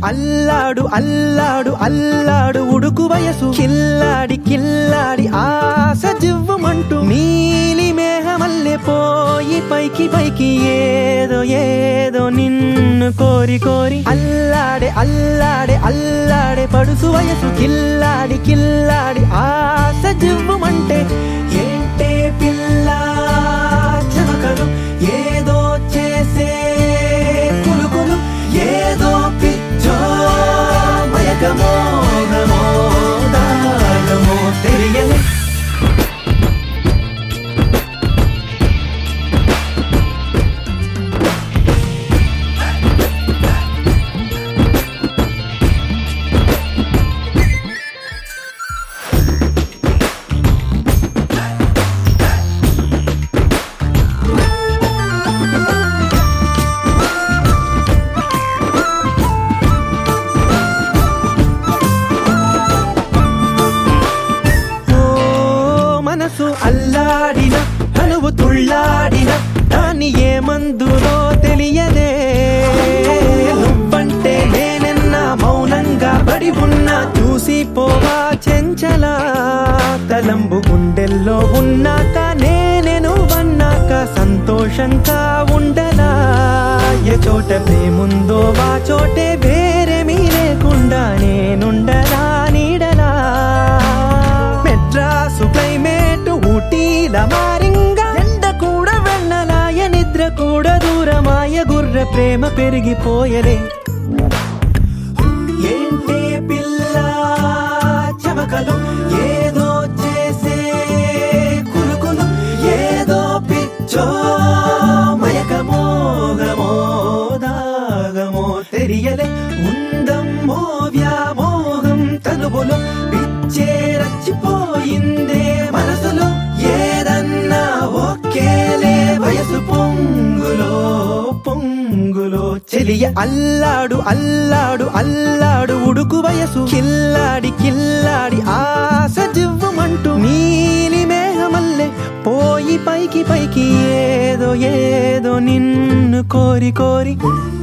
అల్లాడు అల్లాడు అల్లాడు ఉడుకు వయసు కిల్లాడి కిల్లాడి ఆశ జివ్వమంటూ నీలి మేఘమల్లె పోయి పైకి పైకి ఏదో ఏదో నిన్ను కోరి కోరి అల్లాడే అల్లాడే అల్లాడే పడుసు వయసు కిల్లాడి కిల్లాడి ఆశ జివ్వమంటే ఏంటే పిల్ల చమకలు ఏదో చేసే కులుకులు ఏదో పిచ్చో మయకమో నమో దాగమో తెలియలే ఓ మనసు అల్లాడిన తనువు తుళ్ళాడిన దాన్ని ఏ మందులో తెలియదే నువ్వంటే నేనెన్నా మౌనంగా పడి ఉన్నా చూసి పోవా చెంచలా తలంబు గుండెల్లో ఉన్నాక నేనెను వన్నాక సంతోషంగా ఉండలా ఏ చోట ప్రేముందో వా చోటే వేరేమీ లేకుండా నేనుండలా నీడలా మెడ్రాసు క్లైమేట్ ఊటీల మారింగా ఎండ కూడా వెళ్ళలాయ నిద్ర కూడా దూరమాయ గుర్ర ప్రేమ పెరిగిపోయలే ఏంటే పిల్ల చమకలు ఏదో చేసే కులుకులు ఏదో పిచ్చో మయకమోగమో దాగమో తెలియలే ఉందమ్మో వ్యామోహం తనువులో పిచ్చే రచ్చిపోయిందే మనసులో ఏదన్నా ఒకేలే వయసు పొంగులో పొంగులో చెలియ అల్లాడు అల్లాడు అల్లాడు ఉడుకు వయసు కిల్లాడి కిల్లాడి ఆశ జివ్వమంటూ నీలి మేఘమల్లె పోయి పైకి పైకి ఏదో ఏదో నిన్ను కోరి కోరి